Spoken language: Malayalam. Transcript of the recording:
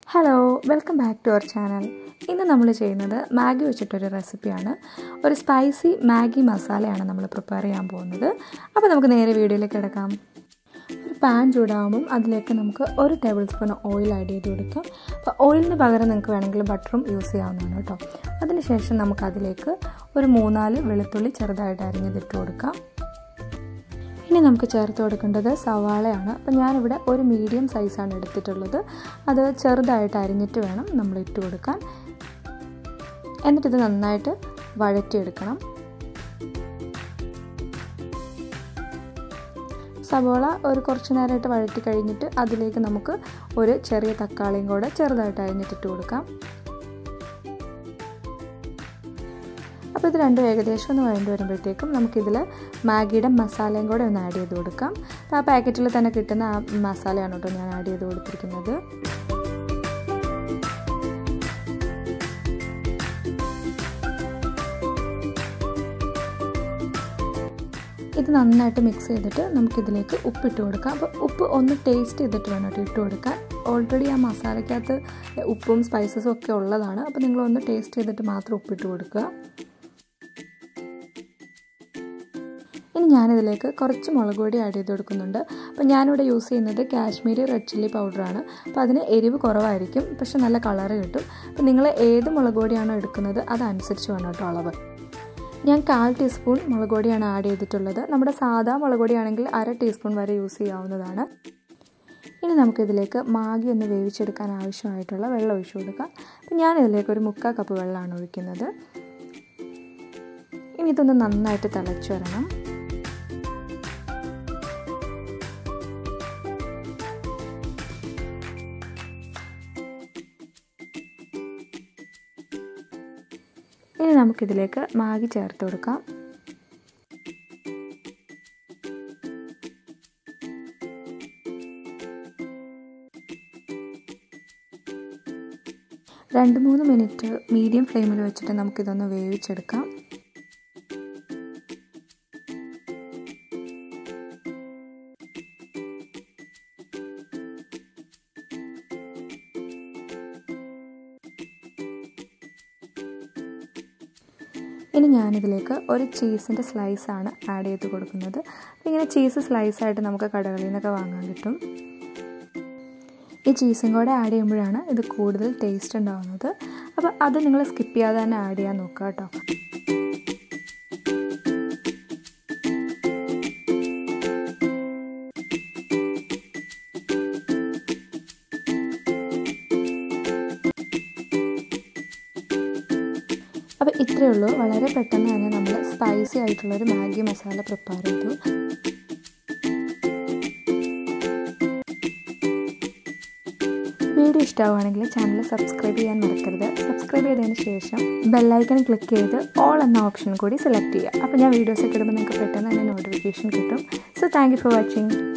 hello welcome back to our channel ഇന്ന് നമ്മൾ ചെയ്യുന്നത് മാഗി വെച്ചിട്ടൊരു റെസിപ്പിയാണ് ഒരു സ്പൈസി മാഗി മസാലയാണ് നമ്മൾ പ്രിപ്പയർ ചെയ്യാൻ പോകുന്നത് അപ്പോൾ നമുക്ക് നേരെ വീഡിയോയിലേക്ക് കിടക്കാം ഒരു പാൻ ചൂടാകുമ്പം അതിലേക്ക് നമുക്ക് ഒരു ടേബിൾ സ്പൂൺ ഓയിൽ ആഡ് ചെയ്ത് കൊടുക്കാം അപ്പോൾ ഓയിലിന് പകരം നിങ്ങൾക്ക് വേണമെങ്കിൽ ബട്ടറും യൂസ് ചെയ്യാവുന്നതാണ് കേട്ടോ അതിനുശേഷം നമുക്ക് അതിലേക്ക് ഒരു മൂന്നാല് വെളുത്തുള്ളി ചെറുതായിട്ട് അരിഞ്ഞതിട്ട് കൊടുക്കാം ഇനി നമുക്ക് ചേർത്ത് കൊടുക്കേണ്ടത് സവാളയാണ് അപ്പോൾ ഞാനിവിടെ ഒരു മീഡിയം സൈസാണ് എടുത്തിട്ടുള്ളത് അത് ചെറുതായിട്ട് അരിഞ്ഞിട്ട് വേണം നമ്മൾ ഇട്ട് കൊടുക്കാൻ എന്നിട്ടിത് നന്നായിട്ട് വഴറ്റിയെടുക്കണം സവോള ഒരു കുറച്ച് നേരമായിട്ട് വഴറ്റി കഴിഞ്ഞിട്ട് അതിലേക്ക് നമുക്ക് ഒരു ചെറിയ തക്കാളിയും കൂടെ ചെറുതായിട്ട് അരിഞ്ഞിട്ടിട്ട് കൊടുക്കാം അപ്പോൾ ഇത് രണ്ടും ഏകദേശം ഒന്ന് വഴണ്ടി വരുമ്പോഴത്തേക്കും നമുക്കിതിൽ മാഗിയുടെ മസാലയും കൂടെ ഒന്ന് ആഡ് ചെയ്ത് കൊടുക്കാം അപ്പോൾ ആ പാക്കറ്റിൽ തന്നെ കിട്ടുന്ന ആ മസാലയാണ് കേട്ടോ ഞാൻ ആഡ് ചെയ്ത് കൊടുത്തിരിക്കുന്നത് ഇത് നന്നായിട്ട് മിക്സ് ചെയ്തിട്ട് നമുക്കിതിലേക്ക് ഉപ്പിട്ട് കൊടുക്കാം അപ്പോൾ ഉപ്പ് ഒന്ന് ടേസ്റ്റ് ചെയ്തിട്ട് വേണം കേട്ടോ ഇട്ട് കൊടുക്കാൻ ഓൾറെഡി ആ മസാലയ്ക്കകത്ത് ഉപ്പും സ്പൈസസും ഒക്കെ ഉള്ളതാണ് അപ്പോൾ നിങ്ങളൊന്ന് ടേസ്റ്റ് ചെയ്തിട്ട് മാത്രം ഉപ്പിട്ട് കൊടുക്കുക ഇനി ഞാനിതിലേക്ക് കുറച്ച് മുളക് പൊടി ആഡ് ചെയ്ത് കൊടുക്കുന്നുണ്ട് അപ്പോൾ ഞാനിവിടെ യൂസ് ചെയ്യുന്നത് കാശ്മീരി റെഡ് ചില്ലി പൗഡറാണ് അപ്പോൾ അതിന് എരിവ് കുറവായിരിക്കും പക്ഷെ നല്ല കളറ് കിട്ടും അപ്പോൾ നിങ്ങൾ ഏത് മുളക് പൊടിയാണോ എടുക്കുന്നത് അതനുസരിച്ച് വേണം കേട്ടോ അളവ് ഞാൻ കാൽ ടീസ്പൂൺ മുളക് പൊടിയാണ് ആഡ് ചെയ്തിട്ടുള്ളത് നമ്മുടെ സാധാ മുളക് പൊടിയാണെങ്കിൽ അര ടീസ്പൂൺ വരെ യൂസ് ചെയ്യാവുന്നതാണ് ഇനി നമുക്കിതിലേക്ക് മാഗി ഒന്ന് വേവിച്ചെടുക്കാൻ ആവശ്യമായിട്ടുള്ള വെള്ളം ഒഴിച്ചു കൊടുക്കാം അപ്പം ഞാനിതിലേക്ക് ഒരു മുക്കാൽ കപ്പ് വെള്ളമാണ് ഒഴിക്കുന്നത് ഇനി ഇതൊന്ന് നന്നായിട്ട് തിളച്ചു വരണം ഇനി നമുക്കിതിലേക്ക് മാഗി ചേർത്ത് കൊടുക്കാം രണ്ട് മൂന്ന് മിനിറ്റ് മീഡിയം ഫ്ലെയിമിൽ വെച്ചിട്ട് നമുക്കിതൊന്ന് വേവിച്ചെടുക്കാം ഇനി ഞാനിതിലേക്ക് ഒരു ചീസിൻ്റെ സ്ലൈസാണ് ആഡ് ചെയ്ത് കൊടുക്കുന്നത് ഇങ്ങനെ ചീസ് സ്ലൈസായിട്ട് നമുക്ക് കടകളിൽ നിന്നൊക്കെ വാങ്ങാൻ കിട്ടും ഈ ചീസും കൂടെ ആഡ് ചെയ്യുമ്പോഴാണ് ഇത് കൂടുതൽ ടേസ്റ്റ് ഉണ്ടാകുന്നത് അപ്പോൾ അത് നിങ്ങൾ സ്കിപ്പ് ചെയ്യാതെ തന്നെ ആഡ് ചെയ്യാൻ നോക്കുക കേട്ടോ അപ്പോൾ ഇത്രയേ ഉള്ളൂ വളരെ പെട്ടെന്ന് തന്നെ നമ്മൾ സ്പൈസി ആയിട്ടുള്ളൊരു മാഗി മസാല പ്രിപ്പയർ ചെയ്തു വീഡിയോ ഇഷ്ടമാവുകയാണെങ്കിൽ ചാനൽ സബ്സ്ക്രൈബ് ചെയ്യാൻ മറക്കരുത് സബ്സ്ക്രൈബ് ചെയ്തതിന് ശേഷം ബെല്ലൈക്കൺ ക്ലിക്ക് ചെയ്ത് ഓൾ എന്ന ഓപ്ഷൻ കൂടി സെലക്ട് ചെയ്യുക അപ്പോൾ ഞാൻ വീഡിയോസ് ഒക്കെ ഇടുമ്പോൾ നിങ്ങൾക്ക് പെട്ടെന്ന് തന്നെ നോട്ടിഫിക്കേഷൻ കിട്ടും so thank you for watching